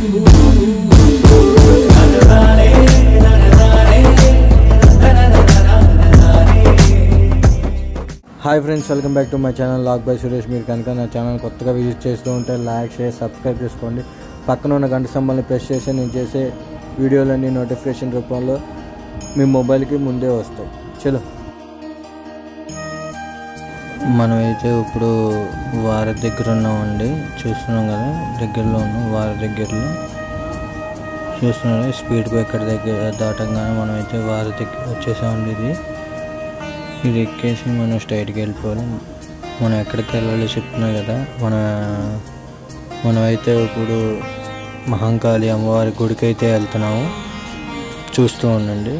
hi friends welcome back to my channel lock by Suresh మీరు కనుక నా ఛానల్ కొత్తగా విజిట్ చేస్తూ ఉంటే లైక్ షేర్ సబ్స్క్రైబ్ చేసుకోండి పక్కన ఉన్న గంట స్తంభాన్ని ప్రెస్ చేసి నేను చేసే వీడియోలన్నీ నోటిఫికేషన్ రూపంలో మీ మొబైల్కి ముందే వస్తాయి చలో మనమైతే ఇప్పుడు వారి దగ్గర ఉన్నామండి చూస్తున్నాం కదా దగ్గరలో ఉన్నాం వారి దగ్గరలో చూస్తున్నాం స్పీడ్ బ్రేకర్ దగ్గర దాటంగానే మనమైతే వారి దగ్గర వచ్చేసామండి ఇది ఇది ఎక్కేసి మనం స్ట్రైట్కి వెళ్ళిపోవాలి మనం ఎక్కడికి వెళ్ళాలో చెప్తున్నా కదా మన మనమైతే ఇప్పుడు మహంకాళి అమ్మవారి గుడికి అయితే వెళ్తున్నాము చూస్తూ ఉండండి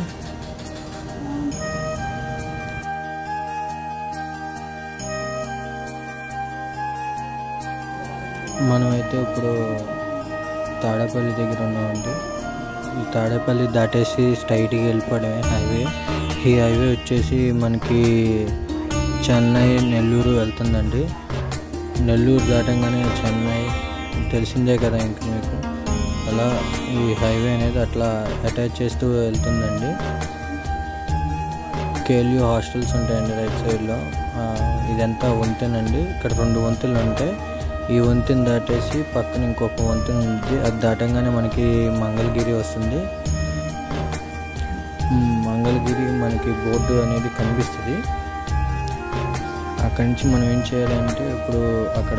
మనమైతే ఇప్పుడు తాడేపల్లి దగ్గర ఉన్నామండి ఈ తాడేపల్లి దాటేసి స్ట్రైట్కి వెళ్ళిపోవడమే హైవే ఈ హైవే వచ్చేసి మనకి చెన్నై నెల్లూరు వెళ్తుందండి నెల్లూరు దాటంగానే చెన్నై తెలిసిందే కదా ఇంక మీకు అలా ఈ హైవే అనేది అట్లా అటాచ్ చేస్తూ వెళ్తుందండి కేఎల్యూ హాస్టల్స్ ఉంటాయండి రైట్ సైడ్లో ఆ, ఇదంతా వంతెనండి ఇక్కడ రెండు వంతెనలు ఉంటాయి ఈ వంతెన దాటేసి పక్కన ఇంకొక వంతెన ఉంది అది దాటంగానే మనకి మంగళగిరి వస్తుంది మ్, మంగళగిరి మనకి బోర్డు అనేది కనిపిస్తుంది అక్కడి నుంచి మనం ఏం చేయాలంటే ఇప్పుడు అక్కడ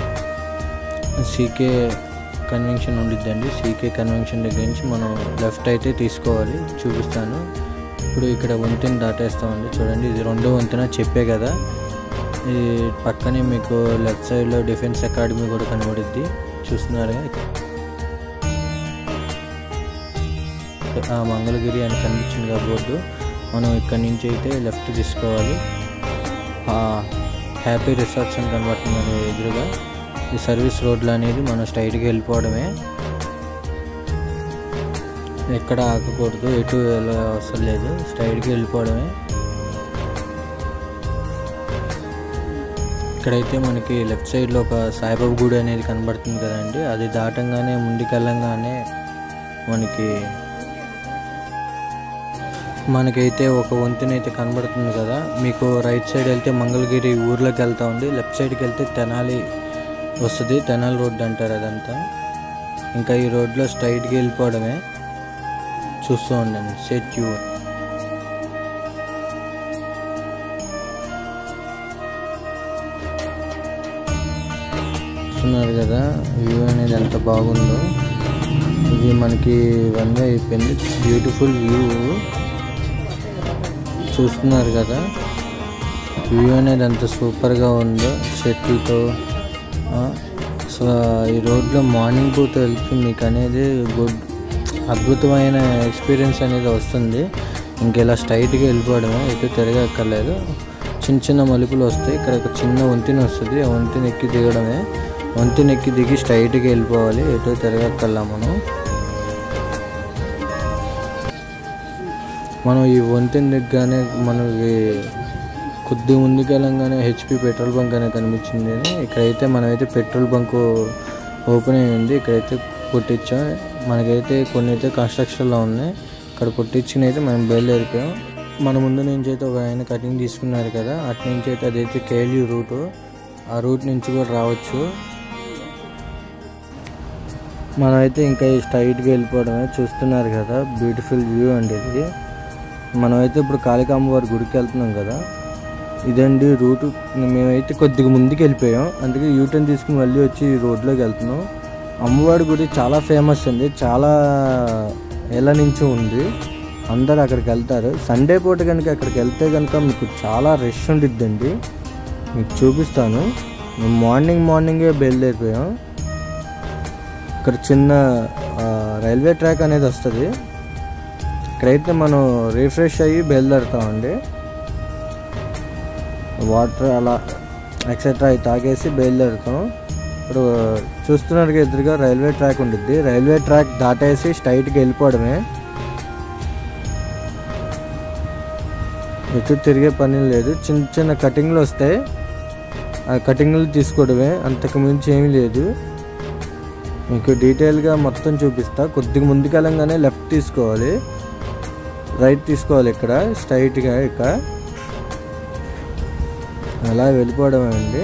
సీకే కన్వెన్షన్ ఉండిద్దండి సీకే కన్వెన్షన్ దగ్గర నుంచి మనం లెఫ్ట్ అయితే తీసుకోవాలి చూపిస్తాను ఇప్పుడు ఇక్కడ వంతెన దాటేస్తామండి చూడండి ఇది రెండో వంతెన చెప్పే కదా ఈ పక్కనే మీకు లెఫ్ట్ సైడ్లో డిఫెన్స్ అకాడమీ కూడా కనబడుద్ది చూస్తున్నారుగా ఆ మంగళగిరి అని కనిపించింది కదా బోర్డు మనం ఇక్కడ నుంచి అయితే లెఫ్ట్ తీసుకోవాలి ఆ హ్యాపీ రిసార్ట్స్ అని కనబడుతుంది ఎదురుగా ఈ సర్వీస్ రోడ్లు అనేది మనం స్ట్రైట్గా వెళ్ళిపోవడమే ఎక్కడ ఆగకూడదు ఎటు వెళ్ళ అవసరం లేదు స్ట్రైట్గా వెళ్ళిపోవడమే ఇక్కడైతే మనకి లెఫ్ట్ సైడ్లో ఒక సాయిబాబా గుడి అనేది కనబడుతుంది కదండి అది దాటంగానే ముందుకెళ్ళంగానే మనకి మనకైతే ఒక వంతెన అయితే కనబడుతుంది కదా మీకు రైట్ సైడ్ వెళ్తే మంగళగిరి ఊర్లోకి వెళ్తా ఉంది లెఫ్ట్ సైడ్కి వెళ్తే తెనాలి వస్తుంది తెనాలి రోడ్ అంటారు అదంతా ఇంకా ఈ రోడ్లో స్ట్రైట్కి వెళ్ళిపోవడమే చూస్తూ ఉండండి సెట్ యూ చూస్తున్నారు కదా వ్యూ అనేది ఎంత బాగుందో ఇది మనకి వన్ వే అయిపోయింది బ్యూటిఫుల్ వ్యూ చూస్తున్నారు కదా వ్యూ అనేది ఎంత సూపర్గా ఉందో చెట్లతో ఆ, అసలు ఈ రోడ్లో మార్నింగ్ పూట వెళ్తే మీకు అనేది గుడ్ అద్భుతమైన ఎక్స్పీరియన్స్ అనేది వస్తుంది ఇంకెలా స్ట్రైట్గా వెళ్ళిపోవడమే ఎటు తిరగక్కర్లేదు చిన్న చిన్న మలుపులు వస్తాయి ఇక్కడ ఒక చిన్న వంతెన వస్తుంది ఆ వంతెన ఎక్కి దిగడమే వంతెన ఎక్కి దిగి స్ట్రైట్గా వెళ్ళిపోవాలి ఎటు తిరగక్కర్లా మనం మనం ఈ వంతెన దిగ్గానే మనకి కొద్ది ముందుకెళ్ళంగానే హెచ్పి పెట్రోల్ బంక్ అనేది కనిపించింది ఇక్కడైతే మనమైతే పెట్రోల్ బంక్ ఓపెన్ అయ్యింది ఇక్కడైతే కొట్టించాం మనకైతే కొన్ని అయితే కన్స్ట్రక్షన్లో ఉన్నాయి ఇక్కడ కొట్టించిన అయితే మనం బయలుదేరిపోయాం మన ముందు నుంచి అయితే ఒక ఆయన కటింగ్ తీసుకున్నారు కదా అటు నుంచి అయితే అదైతే కేఎల్యూ రూట్ ఆ రూట్ నుంచి కూడా రావచ్చు మనమైతే ఇంకా ఈ స్ట్రైట్గా వెళ్ళిపోవడమే చూస్తున్నారు కదా బ్యూటిఫుల్ వ్యూ అండి ఇది మనమైతే ఇప్పుడు కాళికాంబ వారి గుడికి వెళ్తున్నాం కదా ఇదండి రూట్ మేమైతే కొద్దిగా ముందుకు వెళ్ళిపోయాం అందుకే యూటర్న్ తీసుకుని మళ్ళీ వచ్చి ఈ రోడ్లోకి వెళ్తున్నాం అమ్మవారి గుడి చాలా ఫేమస్ అండి చాలా ఏళ్ళ నుంచి ఉంది అందరు అక్కడికి వెళ్తారు సండే పూట కనుక అక్కడికి వెళ్తే కనుక మీకు చాలా రష్ ఉండిద్దండి మీకు చూపిస్తాను మేము మార్నింగ్ మార్నింగే బయలుదేరిపోయాం ఇక్కడ చిన్న ఆ, రైల్వే ట్రాక్ అనేది వస్తుంది ఇక్కడైతే మనం రిఫ్రెష్ అయ్యి బయలుదేరుతామండి వాటర్ అలా ఎక్సెట్రా అవి తాగేసి బయలుదేరుతాం ఇప్పుడు చూస్తున్నారు కదా ఎదురుగా రైల్వే ట్రాక్ ఉండిద్ది రైల్వే ట్రాక్ దాటేసి స్ట్రైట్కి వెళ్ళిపోవడమే ఎటు తిరిగే పని లేదు చిన్న చిన్న కటింగ్లు వస్తాయి ఆ కటింగ్లు తీసుకోవడమే అంతకు మించి ఏమీ లేదు మీకు డీటెయిల్గా మొత్తం చూపిస్తా కొద్దిగా ముందుకెళ్ళంగానే లెఫ్ట్ తీసుకోవాలి రైట్ తీసుకోవాలి ఇక్కడ స్ట్రైట్గా ఇక అలా వెళ్ళిపోవడమే అండి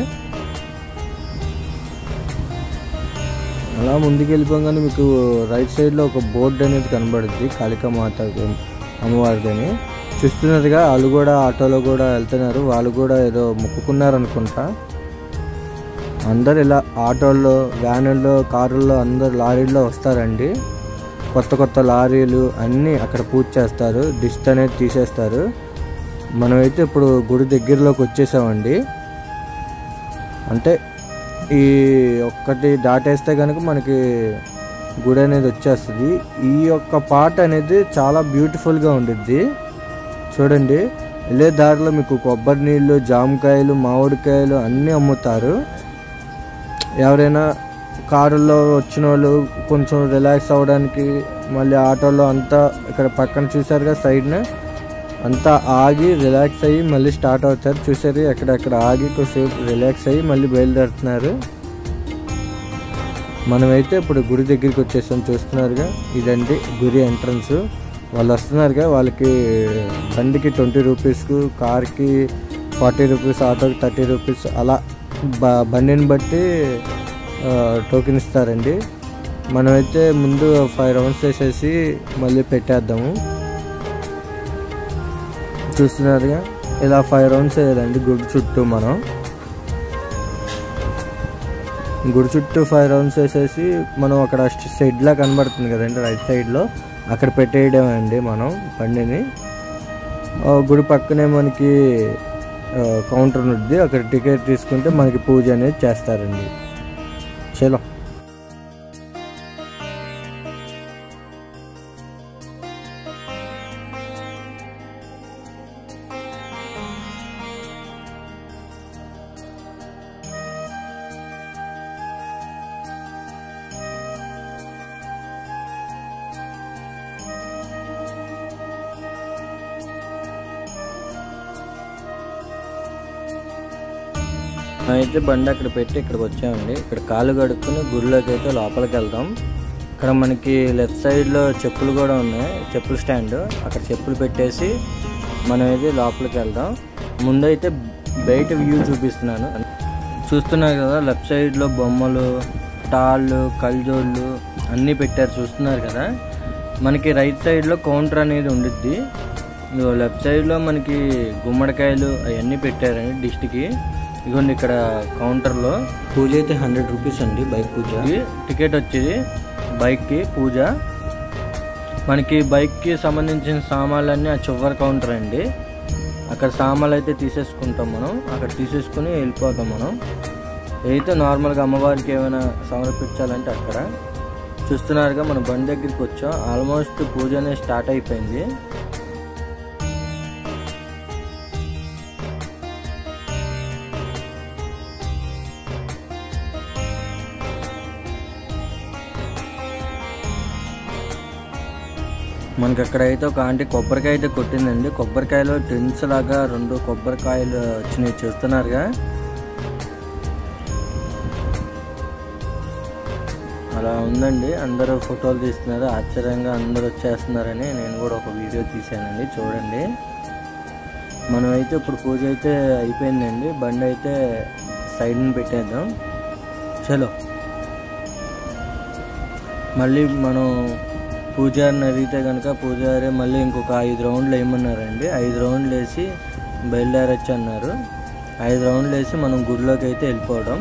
అలా ముందుకు వెళ్ళిపోగానే మీకు రైట్ సైడ్లో ఒక బోర్డు అనేది కనబడుద్ది కాళికా మాత అమ్మవారిదని చూస్తున్నట్టుగా వాళ్ళు కూడా ఆటోలో కూడా వెళ్తున్నారు వాళ్ళు కూడా ఏదో మొక్కుకున్నారు అనుకుంటా అందరు ఇలా ఆటోల్లో వ్యానుల్లో కారుల్లో అందరు లారీల్లో వస్తారండి కొత్త కొత్త లారీలు అన్నీ అక్కడ పూజ చేస్తారు డిస్ట్ అనేది తీసేస్తారు మనమైతే ఇప్పుడు గుడి దగ్గరలోకి వచ్చేసామండి అంటే ఈ ఒక్కటి దాటేస్తే కనుక మనకి గుడి అనేది వచ్చేస్తుంది ఈ యొక్క పాట అనేది చాలా బ్యూటిఫుల్గా ఉండిద్ది చూడండి వెళ్ళే దారిలో మీకు కొబ్బరి నీళ్ళు జామకాయలు మామిడికాయలు అన్నీ అమ్ముతారు ఎవరైనా కారులో వచ్చిన వాళ్ళు కొంచెం రిలాక్స్ అవ్వడానికి మళ్ళీ ఆటోలో అంతా ఇక్కడ పక్కన చూసారుగా సైడ్న అంతా ఆగి రిలాక్స్ అయ్యి మళ్ళీ స్టార్ట్ అవుతారు చూసారు ఎక్కడెక్కడ ఆగి కొద్దిసేపు రిలాక్స్ అయ్యి మళ్ళీ బయలుదేరుతున్నారు మనమైతే ఇప్పుడు గుడి దగ్గరికి వచ్చేసాం చూస్తున్నారుగా ఇదండి గుడి ఎంట్రన్స్ వాళ్ళు వస్తున్నారుగా వాళ్ళకి బండికి ట్వంటీ రూపీస్కు కార్కి ఫార్టీ రూపీస్ ఆటోకి థర్టీ రూపీస్ అలా బ బండిని బట్టి టోకెన్ ఇస్తారండి మనమైతే ముందు ఫైవ్ రౌండ్స్ వేసేసి మళ్ళీ పెట్టేద్దాము చూస్తున్నారుగా ఇలా ఫైవ్ రౌండ్స్ వేయాలండి గుడి చుట్టూ మనం గుడి చుట్టూ ఫైవ్ రౌండ్స్ వేసేసి మనం అక్కడ షెడ్లా కనబడుతుంది కదండి రైట్ సైడ్లో అక్కడ పెట్టేయడం అండి మనం బండిని ఆ, గుడి పక్కనే మనకి కౌంటర్ ఉంది అక్కడ టికెట్ తీసుకుంటే మనకి పూజ అనేది చేస్తారండి చలో అయితే బండి అక్కడ పెట్టి ఇక్కడికి వచ్చామండి ఇక్కడ కాలు కడుక్కుని గుడిలోకి అయితే లోపలికి వెళ్దాం ఇక్కడ మనకి లెఫ్ట్ సైడ్లో చెప్పులు కూడా ఉన్నాయి చెప్పుల స్టాండ్ అక్కడ చెప్పులు పెట్టేసి మనం అయితే లోపలికి వెళ్దాం ముందైతే బయట వ్యూ చూపిస్తున్నాను చూస్తున్నారు కదా లెఫ్ట్ సైడ్లో బొమ్మలు టాళ్ళు కళ్ళజోళ్ళు అన్నీ పెట్టారు చూస్తున్నారు కదా మనకి రైట్ సైడ్లో కౌంటర్ అనేది ఉండిద్ది ఇదిగో లెఫ్ట్ సైడ్లో మనకి గుమ్మడికాయలు అవన్నీ పెట్టారండి డిస్ట్కి ఇదిగోండి ఇక్కడ కౌంటర్లో పూజ అయితే హండ్రెడ్ రూపీస్ అండి బైక్ పూజ టికెట్ వచ్చేది బైక్కి పూజ మనకి బైక్కి సంబంధించిన సామాన్లన్నీ ఆ చివరి కౌంటర్ అండి అక్కడ సామాన్లు అయితే తీసేసుకుంటాం మనం అక్కడ తీసేసుకుని వెళ్ళిపోతాం మనం అయితే నార్మల్గా అమ్మవారికి ఏమైనా సమర్పించాలంటే అక్కడ చూస్తున్నారుగా మన బండి దగ్గరికి వచ్చాం ఆల్మోస్ట్ పూజ అనేది స్టార్ట్ అయిపోయింది మనకి అక్కడ అయితే ఒక ఆంటీ కొబ్బరికాయ అయితే కొట్టిందండి కొబ్బరికాయలో టెన్స్ లాగా రెండు కొబ్బరికాయలు వచ్చినాయి చూస్తున్నారుగా అలా ఉందండి అందరూ ఫోటోలు తీస్తున్నారు ఆశ్చర్యంగా అందరూ వచ్చేస్తున్నారని నేను కూడా ఒక వీడియో తీశానండి చూడండి మనం అయితే ఇప్పుడు పూజ అయితే అయిపోయిందండి బండి అయితే సైడ్ని పెట్టేద్దాం చలో మళ్ళీ మనం పూజారిని అడిగితే కనుక పూజారి మళ్ళీ ఇంకొక ఐదు రౌండ్లు వేయమన్నారండి ఐదు రౌండ్లు వేసి బయలుదేరచ్చు అన్నారు ఐదు రౌండ్లు వేసి మనం గుడిలోకి అయితే వెళ్ళిపోవడం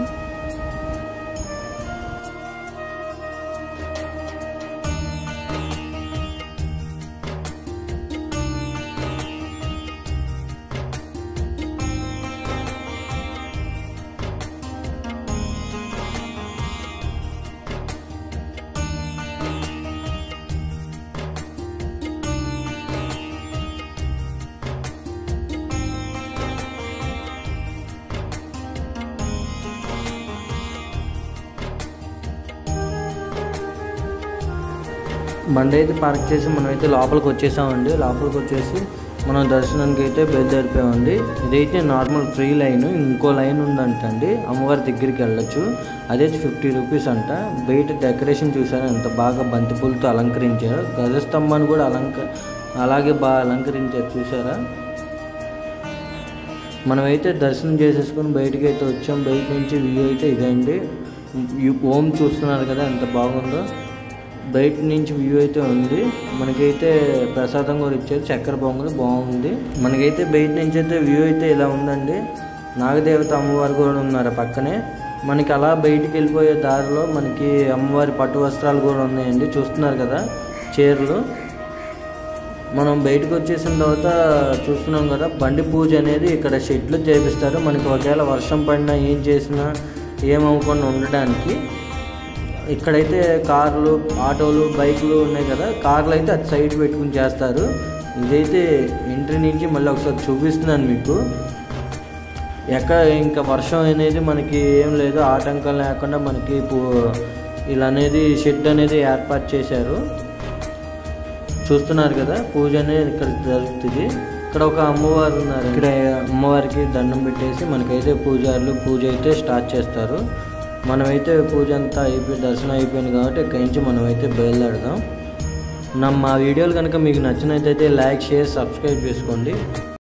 బండి అయితే పార్క్ చేసి మనం అయితే లోపలికి వచ్చేసామండి లోపలికి వచ్చేసి మనం దర్శనానికి అయితే బయలుదేరిపోయామండి ఇదైతే నార్మల్ ఫ్రీ లైన్ ఇంకో లైన్ ఉందంటండి అమ్మవారి దగ్గరికి వెళ్ళొచ్చు అదే ఫిఫ్టీ రూపీస్ అంట బయట డెకరేషన్ చూసారా ఎంత బాగా బంతిపూలతో అలంకరించారు గజస్తంభాన్ని కూడా అలంక అలాగే బాగా అలంకరించారు చూసారా మనమైతే దర్శనం చేసేసుకొని బయటికి అయితే వచ్చాం బయట నుంచి వ్యూ అయితే ఇదండి ఈ- ఓం చూస్తున్నారు కదా ఎంత బాగుందో బయట నుంచి వ్యూ అయితే ఉంది మనకైతే ప్రసాదం కూడా ఇచ్చారు చక్కెర పొంగల్ బాగుంది మనకైతే బయట నుంచి అయితే వ్యూ అయితే ఇలా ఉందండి నాగదేవత అమ్మవారు కూడా ఉన్నారు పక్కనే మనకి అలా బయటికి వెళ్ళిపోయే దారిలో మనకి అమ్మవారి పట్టు వస్త్రాలు కూడా ఉన్నాయండి చూస్తున్నారు కదా చీరలు మనం బయటకు వచ్చేసిన తర్వాత చూస్తున్నాం కదా బండి పూజ అనేది ఇక్కడ షెడ్లు చేపిస్తారు మనకి ఒకవేళ వర్షం పడినా ఏం చేసినా ఏమవ్వకుండా ఉండడానికి ఇక్కడైతే కార్లు ఆటోలు బైకులు ఉన్నాయి కదా కార్లు అయితే అటు సైడ్ పెట్టుకుని చేస్తారు ఇదైతే ఎంట్రీ నుంచి మళ్ళీ ఒకసారి చూపిస్తున్నాను మీకు ఎక్కడ ఇంకా వర్షం అనేది మనకి ఏం లేదు ఆటంకం లేకుండా మనకి పూ- ఇలా అనేది షెడ్ అనేది ఏర్పాటు చేశారు చూస్తున్నారు కదా పూజ అనేది ఇక్కడ జరుగుతుంది ఇక్కడ ఒక అమ్మవారు ఉన్నారు ఇక్కడ అమ్మవారికి దండం పెట్టేసి మనకైతే పూజారులు పూజ అయితే స్టార్ట్ చేస్తారు మనమైతే పూజ అంతా అయిపోయి దర్శనం అయిపోయింది కాబట్టి ఇక్కడి నుంచి మనమైతే బయలుదేరదాం నా మా వీడియోలు కనుక మీకు నచ్చినట్లయితే లైక్ షేర్ సబ్స్క్రైబ్ చేసుకోండి